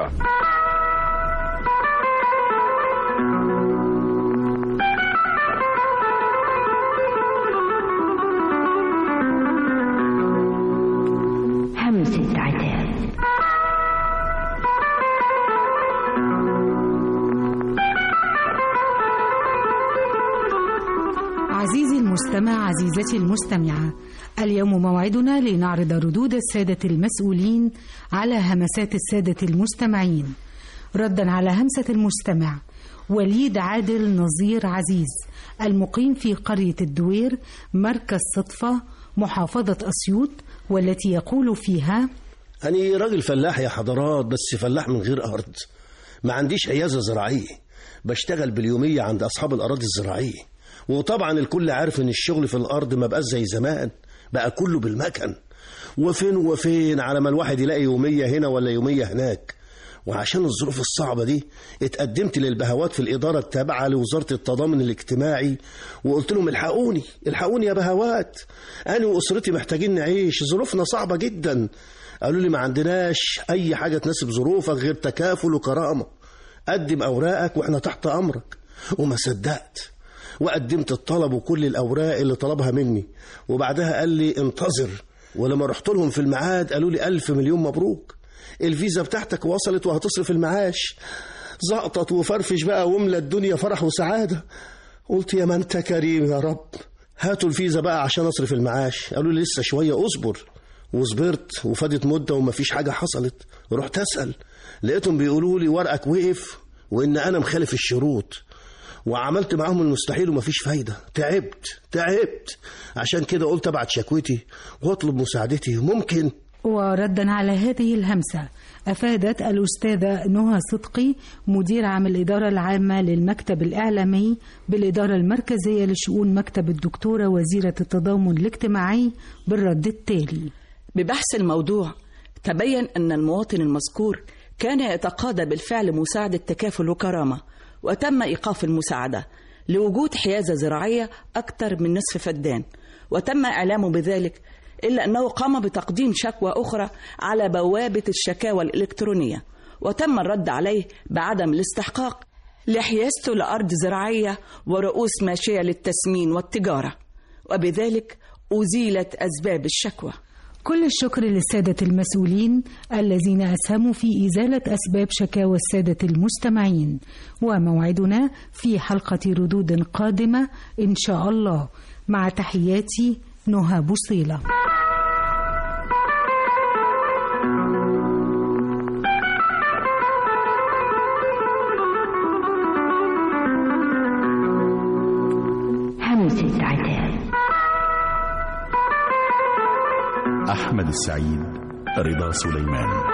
همسة عتاب عزيزي المستمع عزيزتي المستمعة اليوم موعدنا لنعرض ردود السادة المسؤولين على همسات السادة المستمعين ردا على همسة المستمع وليد عادل نظير عزيز المقيم في قرية الدوير مركز صدفة محافظة أسيوط والتي يقول فيها أنا راجل فلاح يا حضرات بس فلاح من غير أرض ما عنديش عيازة زراعية بشتغل باليومية عند أصحاب الأراضي الزراعية وطبعا الكل عارف إن الشغل في الأرض ما بقاش زي زمان بقى كله بالمكن وفين وفين على ما الواحد يلاقي يومية هنا ولا يومية هناك وعشان الظروف الصعبة دي اتقدمت للبهوات في الإدارة التابعة لوزارة التضامن الاجتماعي وقلت لهم الحقوني الحقوني يا بهوات أنا وأسرتي محتاجين نعيش ظروفنا صعبة جدا قالوا لي ما عندناش أي حاجة تناسب ظروفك غير تكافل وكرامة قدم أوراقك وإحنا تحت أمرك وما صدقت وقدمت الطلب وكل الأوراق اللي طلبها مني وبعدها قال لي انتظر ولما رحت لهم في الميعاد قالوا لي ألف مليون مبروك الفيزا بتاعتك وصلت وهتصرف المعاش زقطت وفرفش بقى واملى الدنيا فرح وسعادة قلت يا ما انت كريم يا رب هاتوا الفيزا بقى عشان اصرف المعاش قالوا لي لسه شوية اصبر وصبرت وفاتت مدة ومفيش حاجة حصلت رحت أسأل لقيتهم بيقولوا لي ورقك وقف وإن أنا مخالف الشروط وعملت معاهم المستحيل ومفيش فايدة تعبت تعبت عشان كده قلت أبعت شكوتي واطلب مساعدتي ممكن وردا على هذه الهمسة أفادت الأستاذة نهى صدقي مدير عام الإدارة العامة للمكتب الإعلامي بالإدارة المركزية لشؤون مكتب الدكتورة وزيرة التضامن الاجتماعي بالرد التالي ببحث الموضوع تبين أن المواطن المذكور كان يتقاضى بالفعل مساعدة تكافل وكرامة وتم إيقاف المساعدة لوجود حيازة زراعية أكثر من نصف فدان وتم إعلامه بذلك إلا أنه قام بتقديم شكوى أخرى على بوابة الشكاوى الإلكترونية وتم الرد عليه بعدم الاستحقاق لحيازته لأرض زراعية ورؤوس ماشية للتسمين والتجارة وبذلك أزيلت أسباب الشكوى كل الشكر للسادة المسؤولين الذين أسهموا في إزالة أسباب شكاوى السادة المستمعين وموعدنا في حلقة ردود قادمة إن شاء الله مع تحياتي نهى بوصيلة همسة عتاب أحمد السعيد رضا سليمان